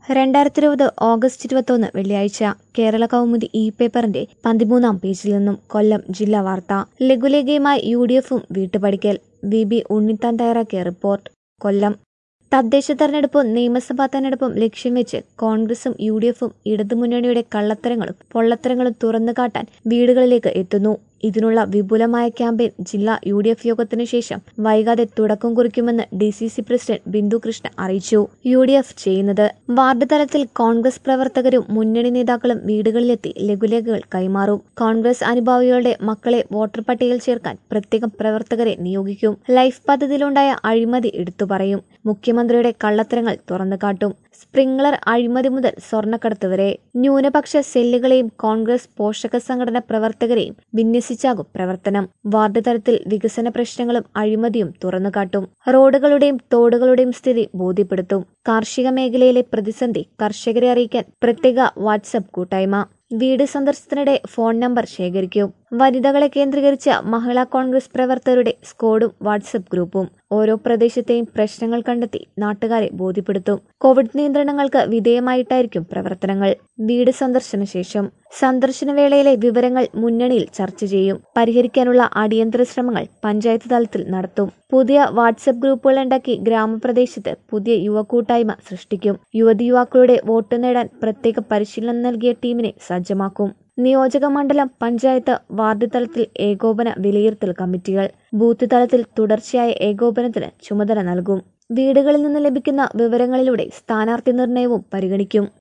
രണ്ടായിരത്തി ഇരുപത് ഓഗസ്റ്റ് ഇരുപത്തൊന്ന് വെള്ളിയാഴ്ച കേരള കൗമുദി ഇ പേപ്പറിന്റെ പതിമൂന്നാം പേജിൽ നിന്നും കൊല്ലം ജില്ലാ വാർത്ത ലഘുലേഖയുമായി യു ഡി എഫും വീട്ടുപടിക്കൽ വി ബി ഉണ്ണിത്താൻ തയ്യാറാക്കിയ റിപ്പോർട്ട് കൊല്ലം തദ്ദേശ തെരഞ്ഞെടുപ്പും നിയമസഭാ തെരഞ്ഞെടുപ്പും ലക്ഷ്യം വെച്ച് കോൺഗ്രസും യു ഡി എഫും ഇടതുമുന്നണിയുടെ കള്ളത്തരങ്ങളും പൊള്ളത്തരങ്ങളും തുറന്നു കാട്ടാൻ വീടുകളിലേക്ക് എത്തുന്നു ഇതിനുള്ള വിപുലമായ ക്യാമ്പയിൻ ജില്ലാ യു ഡി എഫ് യോഗത്തിനു ശേഷം വൈകാതെ തുടക്കം കുറിക്കുമെന്ന് D C C president Bindu Krishna അറിയിച്ചു യു ഡി എഫ് ചെയ്യുന്നത് വാർഡ് തലത്തിൽ കോൺഗ്രസ് പ്രവർത്തകരും മുന്നണി നേതാക്കളും വീടുകളിലെത്തി ലഘുലേഖകൾ കൈമാറും കോൺഗ്രസ് അനുഭാവികളുടെ മക്കളെ വോട്ടർ പട്ടികയിൽ ചേർക്കാൻ പ്രത്യേകം പ്രവർത്തകരെ നിയോഗിക്കും ലൈഫ് പദ്ധതിയിലുണ്ടായ അഴിമതി എടുത്തു പറയും മുഖ്യമന്ത്രിയുടെ കള്ളത്തരങ്ങൾ തുറന്നുകാട്ടും സ്പ്രിംഗ്ലർ അഴിമതി മുതൽ സ്വർണ്ണക്കടത്ത് വരെ ന്യൂനപക്ഷ സെല്ലുകളെയും കോൺഗ്രസ് പോഷക സംഘടന പ്രവർത്തകരെയും വിന്യസിച്ചാകും പ്രവർത്തനം വാർഡ് തലത്തിൽ വികസന പ്രശ്നങ്ങളും അഴിമതിയും തുറന്നുകാട്ടും റോഡുകളുടെയും തോടുകളുടെയും സ്ഥിതി ബോധ്യപ്പെടുത്തും കാർഷിക മേഖലയിലെ പ്രതിസന്ധി കർഷകരെ അറിയിക്കാൻ പ്രത്യേക വാട്സപ്പ് കൂട്ടായ്മ വീട് സന്ദർശനത്തിനിടെ ഫോൺ നമ്പർ ശേഖരിക്കും വനിതകളെ കേന്ദ്രീകരിച്ച മഹിളാ കോൺഗ്രസ് പ്രവർത്തകരുടെ സ്ക്വാഡും വാട്സപ്പ് ഗ്രൂപ്പും ഓരോ പ്രദേശത്തെയും പ്രശ്നങ്ങൾ കണ്ടെത്തി നാട്ടുകാരെ ബോധ്യപ്പെടുത്തും കോവിഡ് നിയന്ത്രണങ്ങൾക്ക് വിധേയമായിട്ടായിരിക്കും പ്രവർത്തനങ്ങൾ വീട് സന്ദർശന ശേഷം സന്ദർശന വേളയിലെ വിവരങ്ങൾ മുന്നണിയിൽ ചർച്ച ചെയ്യും പരിഹരിക്കാനുള്ള അടിയന്തര ശ്രമങ്ങൾ പഞ്ചായത്ത് തലത്തിൽ നടത്തും പുതിയ വാട്സപ്പ് ഗ്രൂപ്പുകൾ ഉണ്ടാക്കി ഗ്രാമപ്രദേശത്ത് പുതിയ യുവക്കൂട്ടായ്മ സൃഷ്ടിക്കും യുവതി യുവാക്കളുടെ വോട്ട് നേടാൻ പ്രത്യേക പരിശീലനം നൽകിയ ടീമിനെ സജ്ജമാക്കും നിയോജക മണ്ഡലം പഞ്ചായത്ത് വാർഡ് തലത്തിൽ ഏകോപന വിലയിരുത്തൽ കമ്മിറ്റികൾ ബൂത്ത് തലത്തിൽ തുടർച്ചയായ ഏകോപനത്തിന് ചുമതല നൽകും വീടുകളിൽ നിന്ന് ലഭിക്കുന്ന വിവരങ്ങളിലൂടെ സ്ഥാനാർത്ഥി നിർണയവും പരിഗണിക്കും